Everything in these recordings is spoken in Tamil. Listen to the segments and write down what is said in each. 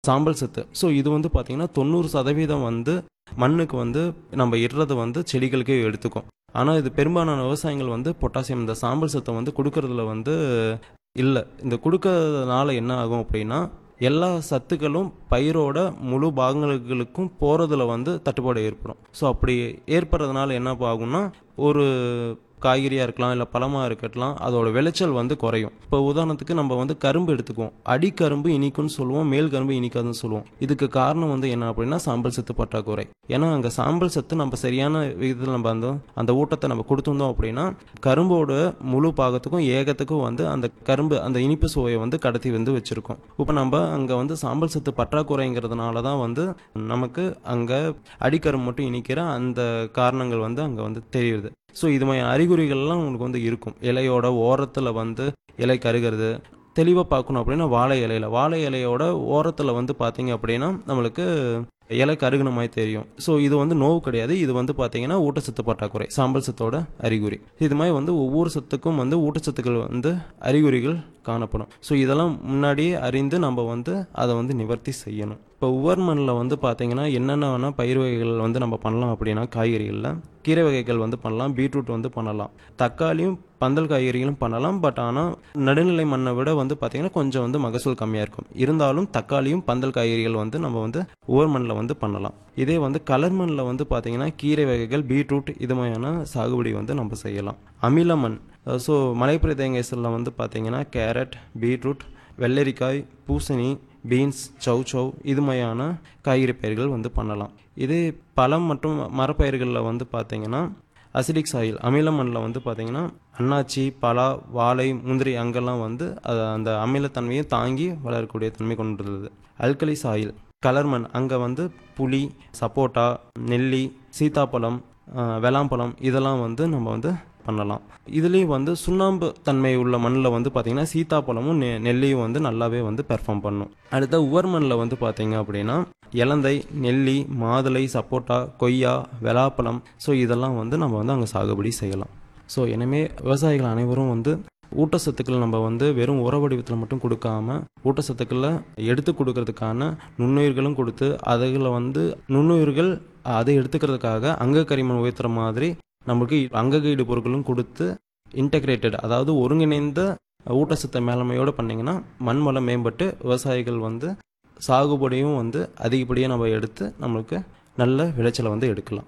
சாம்பல் சத்து ஸோ இது வந்து பார்த்திங்கன்னா தொண்ணூறு சதவீதம் வந்து மண்ணுக்கு வந்து நம்ம இடுறது வந்து செடிகளுக்கே எடுத்துக்கும் ஆனால் இது பெரும்பாலான விவசாயிகள் வந்து பொட்டாசியம் இந்த சாம்பல் சத்தை வந்து கொடுக்கறதுல வந்து இல்லை இந்த கொடுக்கறதுனால என்ன ஆகும் அப்படின்னா எல்லா சத்துக்களும் பயிரோட முழு பாகங்களுக்கும் போகிறதுல வந்து தட்டுப்பாடு ஏற்படும் ஸோ அப்படி ஏற்படுறதுனால என்ன ஆகும்னா ஒரு காய்கறியாக இருக்கலாம் இல்லை பழமாக இருக்கட்லாம் அதோட விளைச்சல் வந்து குறையும் இப்போ உதாரணத்துக்கு நம்ம வந்து கரும்பு எடுத்துக்குவோம் அடிக்கரும்பு இனிக்கும்னு சொல்லுவோம் மேல் கரும்பு இனிக்காதுன்னு சொல்லுவோம் இதுக்கு காரணம் வந்து என்ன அப்படின்னா சாம்பல் சத்து பற்றாக்குறை ஏன்னா அங்கே சாம்பல் சத்து நம்ம சரியான விதத்தில் நம்ம அந்த அந்த ஊட்டத்தை நம்ம கொடுத்துருந்தோம் அப்படின்னா கரும்போட முழு பாகத்துக்கும் ஏகத்துக்கும் வந்து அந்த கரும்பு அந்த இனிப்பு சுவையை வந்து கடத்தி வந்து வச்சுருக்கோம் இப்போ நம்ம அங்கே வந்து சாம்பல் சத்து பற்றாக்குறைங்கிறதுனால தான் வந்து நமக்கு அங்கே அடிக்கரும்பு மட்டும் இனிக்கிற அந்த காரணங்கள் வந்து அங்கே வந்து தெரியுது ஸோ இது மாதிரி அறிகுறிகள்லாம் உங்களுக்கு வந்து இருக்கும் இலையோட ஓரத்தில் வந்து இலை கருகிறது தெளிவாக பார்க்கணும் அப்படின்னா வாழை இலையில வாழை இலையோட ஓரத்தில் வந்து பார்த்தீங்க அப்படின்னா நம்மளுக்கு இலை கருகுன மாதிரி தெரியும் ஸோ இது வந்து நோவு கிடையாது இது வந்து பார்த்தீங்கன்னா ஊட்டச்சத்து பற்றாக்குறை சாம்பல் சத்தோட அறிகுறி இது மாதிரி வந்து ஒவ்வொரு சத்துக்கும் வந்து ஊட்டச்சத்துக்கள் வந்து அறிகுறிகள் காணப்படும் ஸோ இதெல்லாம் முன்னாடியே அறிந்து நம்ம வந்து அதை வந்து நிவர்த்தி செய்யணும் இப்போ உவர் மண்ணில் வந்து பார்த்தீங்கன்னா என்னென்ன வேணால் பயிர் வகைகள் வந்து நம்ம பண்ணலாம் அப்படின்னா காய்கறிகளில் கீரை வகைகள் வந்து பண்ணலாம் பீட்ரூட் வந்து பண்ணலாம் தக்காளியும் பந்தல் காய்கறிகளும் பண்ணலாம் பட் ஆனால் நடுநிலை மண்ணை விட வந்து பார்த்திங்கன்னா கொஞ்சம் வந்து மகசூல் கம்மியாக இருக்கும் இருந்தாலும் தக்காளியும் பந்தல் காய்கறிகள் வந்து நம்ம வந்து உவர் மண்ணில் வந்து பண்ணலாம் இதே வந்து கலர் மண்ணில் வந்து பார்த்திங்கன்னா கீரை வகைகள் பீட்ரூட் இது மாதிரியான சாகுபடி வந்து நம்ம செய்யலாம் அமில மண் ஸோ மலைப்பிரதேசத்தில் வந்து பார்த்திங்கன்னா கேரட் பீட்ரூட் வெள்ளரிக்காய் பூசணி பீன்ஸ் சவ் சவ் இது மாதிரியான காய்கறி பயிர்கள் வந்து பண்ணலாம் இதே பழம் மற்றும் மரப்பயிர்களில் வந்து பார்த்திங்கன்னா அசிடிக் சாயில் அமில மண்ணில் வந்து பார்த்திங்கன்னா அன்னாச்சி பலா வாழை முந்திரி அங்கெல்லாம் வந்து அது அந்த அமிலத்தன்மையை தாங்கி வளரக்கூடிய தன்மை கொண்டுள்ளது அல்கலி சாயில் கலர் மண் அங்கே வந்து புளி சப்போட்டா நெல்லி சீத்தாப்பழம் வெளாம்பழம் இதெல்லாம் வந்து நம்ம வந்து பண்ணலாம் இதுலேயும் வந்து சுண்ணாம்பு தன்மை உள்ள மண்ணில் வந்து பார்த்திங்கன்னா சீத்தாப்பழமும் நெ நெல்லியும் வந்து நல்லாவே வந்து பெர்ஃபார்ம் பண்ணும் அடுத்த உவர் மண்ணில் வந்து பார்த்திங்க அப்படின்னா இலந்தை நெல்லி மாதுளை சப்போட்டா கொய்யா வெலாப்பழம் ஸோ இதெல்லாம் வந்து நம்ம வந்து அங்கே சாகுபடி செய்யலாம் ஸோ எனவே விவசாயிகள் அனைவரும் வந்து ஊட்டச்சத்துக்கள் நம்ம வந்து வெறும் உர வடிவத்தில் மட்டும் கொடுக்காம ஊட்டச்சத்துக்களை எடுத்து கொடுக்கறதுக்கான நுண்ணுயிர்களும் கொடுத்து அதில் வந்து நுண்ணுயிர்கள் அதை எடுத்துக்கிறதுக்காக அங்க கரிமன் உயர்த்துற மாதிரி நமக்கு அங்ககைடு பொருட்களும் கொடுத்து இன்டகிரேட்டட் அதாவது ஒருங்கிணைந்த ஊட்டச்சத்து மேலாண்மையோடு பண்ணிங்கன்னா மண் வளம் மேம்பட்டு விவசாயிகள் வந்து சாகுபடியும் வந்து அதிகப்படியாக நம்ம எடுத்து நம்மளுக்கு நல்ல விளைச்சலை வந்து எடுக்கலாம்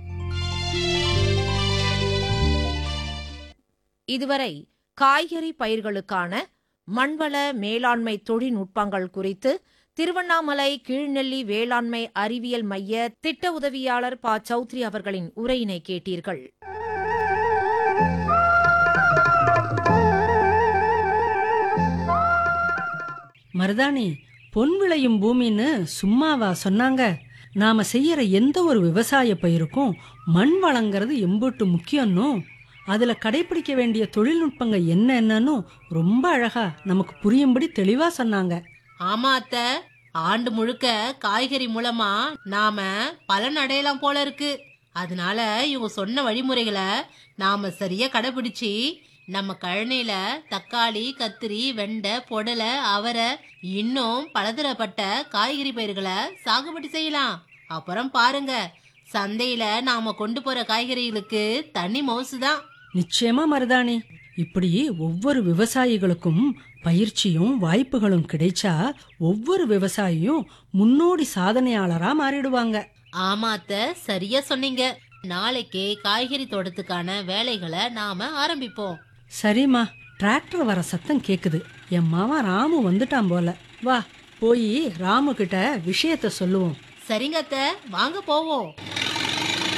இதுவரை காய்கறி பயிர்களுக்கான மண்வள மேலாண்மை தொழில்நுட்பங்கள் குறித்து திருவண்ணாமலை கீழ்நெல்லி வேளாண்மை அறிவியல் மைய திட்ட உதவியாளர் ப சௌத்ரி அவர்களின் உரையினை கேட்டீர்கள் மருதாணி பொன் விளையும் பூமின்னு சும்மாவா சொன்னாங்க நாம செய்யற எந்த ஒரு விவசாய பயிருக்கும் மண் வளங்கிறது எம்புட்டு முக்கியம்னு அதுல கடைபிடிக்க வேண்டிய தொழில்நுட்பங்க என்னென்னு ரொம்ப அழகா நமக்கு புரியும்படி தெளிவா சொன்னாங்க ஆமா அத்த ஆண்டு முழுக்க காய்கறி மூலமா நாம பலன் அடையலாம் போல இருக்கு அதனால இவங்க சொன்ன வழிமுறைகளை நாம சரியா கடைபிடிச்சு நம்ம கழனியில தக்காளி கத்திரி வெண்டை பொடலை அவரை இன்னும் பலதரப்பட்ட காய்கறி பயிர்களை சாகுபடி செய்யலாம் அப்புறம் பாருங்க சந்தையில நாம கொண்டு போற காய்கறிகளுக்கு தனி மவுசுதான் நிச்சயமா மருதாணி இப்படி ஒவ்வொரு விவசாயிகளுக்கும் பயிற்சியும் வாய்ப்புகளும் கிடைச்சா ஒவ்வொரு விவசாயியும் முன்னோடி சாதனையாளரா மாறிடுவாங்க ஆமா அத்த சரியா சொன்னீங்க நாளைக்கே காய்கறி தோட்டத்துக்கான வேலைகளை நாம ஆரம்பிப்போம் சரிம்மா டிராக்டர் வர சத்தம் கேக்குது என் மாவன் ராமு வந்துட்டான் போல வா போய் ராமு கிட்ட விஷயத்த சொல்லுவோம் சரிங்க அத்த வாங்க போவோம்